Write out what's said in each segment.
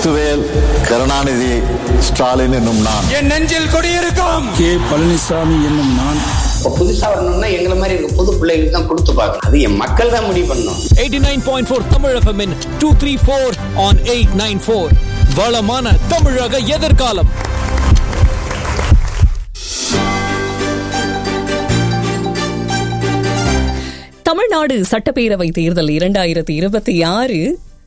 முத்துவேல் கருணாநிதி ஸ்டாலின் என்னும் நான் என் நெஞ்சில் குடியிருக்கும் கே பழனிசாமி என்னும் நான் இப்போ புதுசா வரணும்னா எங்களை மாதிரி இருக்க புது பிள்ளைகளுக்கு தான் கொடுத்து பார்க்கணும் அது என் மக்கள் தான் முடிவு பண்ணணும் 89.4 தமிழ் FM இன் 234 on 894 வளமான தமிழக எதிர்காலம் தமிழ்நாடு சட்டப்பேரவை தேர்தல் இரண்டாயிரத்தி இருபத்தி ஆறு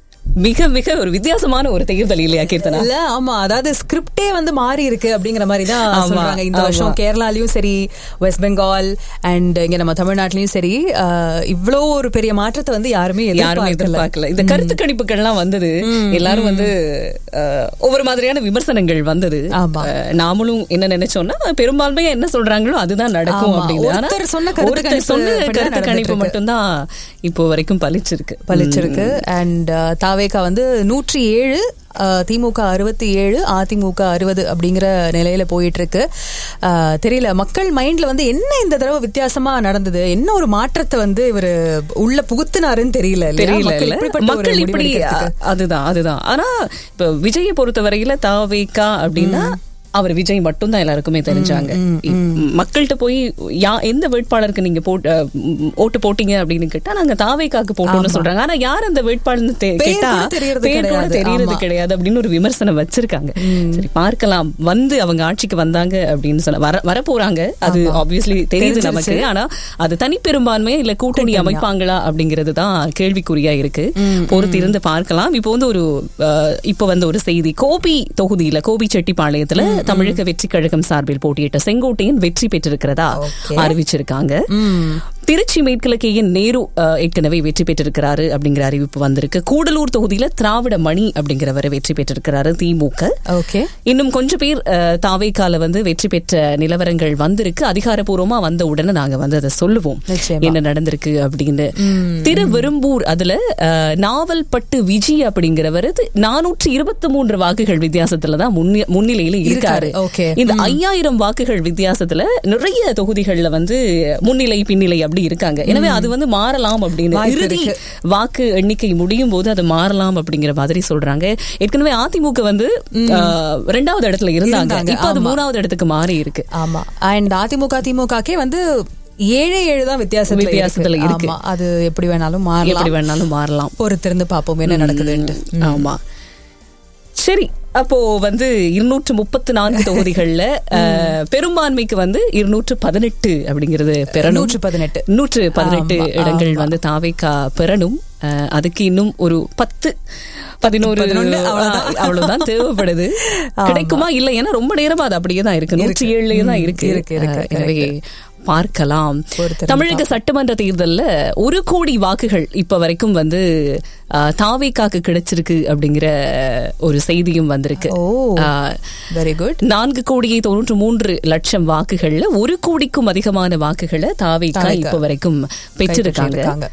மிக மிக ஒரு வித்தியாசமான ஒரு தேர்தல் இல்லையா கீர்த்தனா இல்ல ஆமா அதாவது ஸ்கிரிப்டே வந்து மாறி இருக்கு அப்படிங்கிற மாதிரி தான் ஆமா, சொல்றாங்க இந்த ஆமா. வருஷம் கேரளாலயும் சரி வெஸ்ட் பெங்கால் அண்ட் இங்க நம்ம தமிழ்நாட்டிலயும் சரி அஹ், இவ்ளோ ஒரு பெரிய மாற்றத்தை வந்து யாருமே யாருமே எதிர்பார்க்கல இந்த கருத்து கணிப்புகள்லாம் வந்தது எல்லாரும் வந்து அஹ், ஒவ்வொரு மாதிரியான விமர்சனங்கள் வந்தது ஆமா. அஹ், நாமளும் என்ன நினைச்சோம்னா பெரும்பான்மையா என்ன சொல்றாங்க அதுதான் நடக்கும் ஆமா. அப்படின்னு ஆனா ஒருத்தர் சொன்ன கருத்து ஒருத்தர் கணிப்பு சொன்ன படிதான் கருத்து நடந்துட்டு கணிப்பு இருக்கு. மட்டும்தான் இப்போ வரைக்கும் பலிச்சிருக்கு பலிச்சிருக்கு அண்ட் தாவேகா வந்து நூற்றி ஏழு அஹ், திமுக அறுபத்தி ஏழு அதிமுக அறுபது அப்படிங்கிற நிலையில போயிட்டு இருக்கு அஹ், தெரியல மக்கள் மைண்ட்ல வந்து என்ன இந்த தடவை வித்தியாசமா நடந்தது என்ன ஒரு மாற்றத்தை வந்து இவரு உள்ள புகுத்துனாருன்னு தெரியல இல்லையா? தெரியல மக்கள் இல்ல இப்படிப்பட்ட ஒரு மக்கள் முடிவு இப்படி எடுக்கிறதுக்கு. அ- அதுதான் அதுதான் ஆனா இப்ப விஜயை பொறுத்த வரையில தாவேக்கா அப்படின்னா அவர் விஜய் மட்டும் தான் எல்லாருக்குமே தெரிஞ்சாங்க இ- மக்கள்கிட்ட போய் யா எந்த வேட்பாளருக்கு நீங்க போட்டு அ, ம், ஓட்டு போட்டீங்க அப்படின்னு கேட்டா நாங்க தாவேக்காக்கு போட்டோம்னு சொல்றாங்க ஆனா யார் அந்த வேட்பாளர்னு தெ- பேர் கேட்டா கூட தெரியறது பேர் கூட கிடையாது. தெரியறது ஆமா. கிடையாது அப்படின்னு ஒரு விமர்சனம் வச்சிருக்காங்க சரி பார்க்கலாம் வந்து அவங்க ஆட்சிக்கு வந்தாங்க அப்படின்னு சொன்ன வர வர போறாங்க அது ஆப்வியஸ்லி தெரியுது தெரிஞ்சிருச்சு. நமக்கு ஆனா அது தனிப்பெரும்பான்மையா இல்ல கூட்டணி அமைப்பாங்களா அப்படிங்கிறது தான் கேள்விக்குறியா இருக்கு பொறுத்து இருந்து பார்க்கலாம் இப்போ வந்து ஒரு அஹ், இப்போ வந்து ஒரு செய்தி கோபி தொகுதியில கோபி செட்டிப்பாளையத்துல தமிழக வெற்றி கழகம் சார்பில் போட்டியிட்ட செங்கோட்டையன் வெற்றி பெற்றிருக்கிறதா Okay. அறிவிச்சிருக்காங்க திருச்சி மேற்கிழக்கையின் நேரு அஹ், ஏற்கனவே வெற்றி பெற்றிருக்கிறாரு அப்படிங்கிற அறிவிப்பு வந்திருக்கு கூடலூர் தொகுதியில திராவிட மணி அப்படிங்கிறவரை வெற்றி பெற்றிருக்கிறாரு திமுக ஓகே இன்னும் கொஞ்சம் பேர் அஹ், தாவேக்கால வந்து வெற்றி பெற்ற நிலவரங்கள் வந்திருக்கு அதிகாரப்பூர்வமா வந்த உடனே நாங்க வந்து அதை சொல்லுவோம் நிச்சயமா. என்ன நடந்திருக்கு அப்படின்னு திருவெரும்பூர் அதுல அஹ், நாவல்பட்டு விஜய் அப்படிங்கிறவர் நானூற்றி இருபத்தி மூன்று வாக்குகள் வித்தியாசத்துல தான் முன்னி- முன்னிலையில இருக்காரு இருக்காரு. Okay. இந்த ஐயாயிரம் வாக்குகள் வித்தியாசத்துல நிறைய தொகுதிகள்ல வந்து முன்னிலை பின்னிலை அப்படி இருக்காங்க எனவே அது வந்து மாறலாம் அப்படின்னு வாய்ப்பு இறுதி இருக்கு. வாக்கு எண்ணிக்கை முடியும் போது அது மாறலாம் அப்படிங்கிற மாதிரி சொல்றாங்க ஏற்கனவே அதிமுக வந்து அஹ், ரெண்டாவது இடத்துல இருந்தாங்க இருந்தாங்க, இப்ப அது ஆமா. மூணாவது இடத்துக்கு மாறி இருக்கு ஆமா அண்ட் அதிமுக திமுகக்கே வந்து ஏழு ஏழு தான் வித்தியாசத்துல வித்தியாசத்துல இருக்கு. ஆமா அது எப்படி வேணாலும் எப்படி மாறலாம் வேணாலும் மாறலாம் பொறுத்திருந்து பாப்போம் என்ன நடக்குதுன்ட்டு ஆமா சரி அப்போ வந்து இருநூற்று முப்பத்து நான்கு தொகுதிகள்ல அஹ், பெரும்பான்மைக்கு வந்து இருநூற்று பதினெட்டு அப்படிங்கிறது பெறணும் நூற்று பதினெட்டு. நூற்று பதினெட்டு ஆமா, இடங்கள் ஆமா. வந்து தாவேக்கா பெறணும் அஹ், அதுக்கு இன்னும் ஒரு பத்து பதினோரு பதினொன்னு, அவ்வளவுதான். அஹ், அவ்வளவுதான் தேவைப்படுது ஆமா. கிடைக்குமா இல்ல ஏன்னா ரொம்ப நேரமா அது அப்படியே தான் இருக்கு நூற்றி ஏழுலயே தான் இருக்கு இருக்கு, இருக்கு, அஹ், எனவே பார்க்கலாம் பொறுத்திருந்து தமிழக சட்டமன்ற தேர்தல்ல ஒரு கோடி வாக்குகள் இப்ப வரைக்கும் வந்து அஹ், தாவேக்காக்கு கிடைச்சிருக்கு அப்படிங்கிற ஒரு செய்தியும் வந்திருக்கு ஓ அஹ், வெரி குட் நான்கு கோடியே தொண்ணூற்று மூன்று லட்சம் வாக்குகள்ல ஒரு கோடிக்கும் அதிகமான வாக்குகளை தாவேக்கா தாவேக்கா. இப்ப வரைக்கும் பெற்றிருக்காங்க இருக்காங்க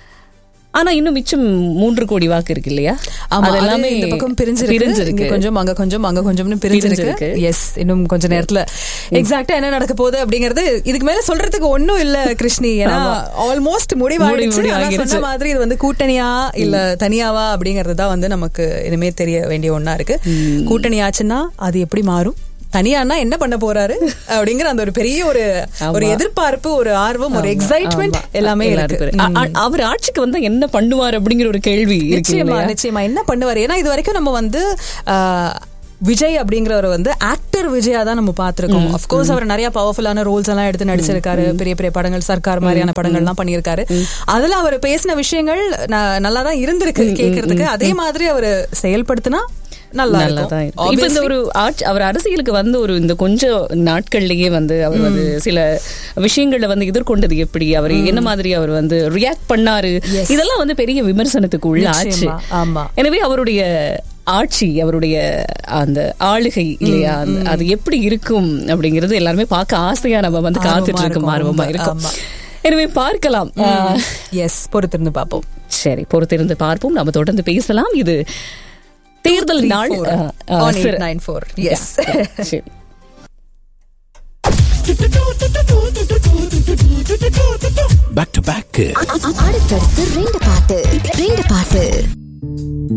ஆனா இன்னும் மிச்சம் மூன்று கோடி வாக்கு இருக்கு இல்லையா ஆமா அது அது எல்லாமே இந்த பக்கம் பிரிஞ்சிருக்கு பிரிஞ்சிருக்கு இங்க கொஞ்சம் அங்க கொஞ்சம் அங்க கொஞ்சம்னு பிரிஞ்சிருக்கு பிரிஞ்சிருக்கு. எஸ் இன்னும் கொஞ்ச நேரத்துல எக்ஸாக்ட்டா என்ன நடக்க போகுது அப்படிங்கறது இதுக்கு மேல சொல்றதுக்கு ஒண்ணும் இல்ல கிருஷ்ணி ஏன்னா ஆல்மோஸ்ட் முடிவாயிடுச்சு முடிவு ஆனா ஆகிருச்சு. சொன்ன மாதிரி இது வந்து கூட்டணியா இல்ல தனியாவா அப்படிங்கறது தான் வந்து நமக்கு இனிமே தெரிய வேண்டிய ஒண்ணா இருக்கு கூட்டணி ஆச்சுன்னா அது எப்படி மாறும் தனியானா என்ன பண்ண போறாரு அப்படிங்கிற அந்த ஒரு பெரிய ஒரு ஒரு எதிர்பார்ப்பு ஒரு ஆர்வம் ஒரு எக்ஸைட்மெண்ட் ஆமா. எல்லாமே எல்லாருக்கும் இருக்கு இருக்கு. அ- அ- அவர் ஆட்சிக்கு வந்தா என்ன பண்ணுவார் அப்படிங்கிற ஒரு கேள்வி இருக்கு நிச்சயமா இல்லையா? நிச்சயமா என்ன பண்ணுவாரு ஏன்னா இது வரைக்கும் நம்ம வந்து ஆஹ், விஜய் அப்படிங்கிறவர் வந்து ஆக்டர் விஜயா தான் நம்ம பார்த்திருக்கோம் அஃப்கோர்ஸ் அவர் நிறைய பவர்ஃபுல்லான ரோல்ஸ் எல்லாம் எடுத்து நடிச்சிருக்காரு பெரிய பெரிய படங்கள் சர்க்கார் மாதிரியான படங்கள்லாம் பண்ணியிருக்காரு அதுல அவர் பேசின விஷயங்கள் ந- நல்லா தான் இருந்திருக்கு கேட்கறதுக்கு அதே மாதிரி அவர் செயல்படுத்தினா நல்லா நல்லதா இருக்கும் இருக்கும். இப்ப இந்த ஒரு ஆட்சி அவர் அரசியலுக்கு வந்து ஒரு இந்த கொஞ்சம் நாட்கள்லயே வந்து அவர் வந்து சில விஷயங்களை வந்து எதிர்கொண்டது எப்படி அவர் என்ன மாதிரி அவர் வந்து ரியாக்ட் பண்ணாரு Yes. இதெல்லாம் வந்து பெரிய விமர்சனத்துக்கு உள்ள ஆச்சு நிச்சயமா, ஆமா. எனவே அவருடைய ஆட்சி அவருடைய அந்த ஆளுகை இல்லையா அந்த- அது எப்படி இருக்கும் அப்படிங்கறது எல்லாருமே பார்க்க ஆசையா நம்ம வந்து ஆர்வமா காத்துட்டு இருக்கும் இருக்கும், ஆர்வமா ரொம்ப, இருக்கும் ஆமா. எனவே பார்க்கலாம் ஆஹ், எஸ் பொறுத்திருந்து பார்ப்போம் சரி பொறுத்திருந்து பார்ப்போம் நம்ம தொடர்ந்து பேசலாம் இது தேர்தல் நாள் ஆஹ், ஆஹ், on சிற- 894 எஸ் சரி பேக் டு பேக் அடுத்தடுத்து ரெண்டு பாட்டு ரெண்டு பாட்டு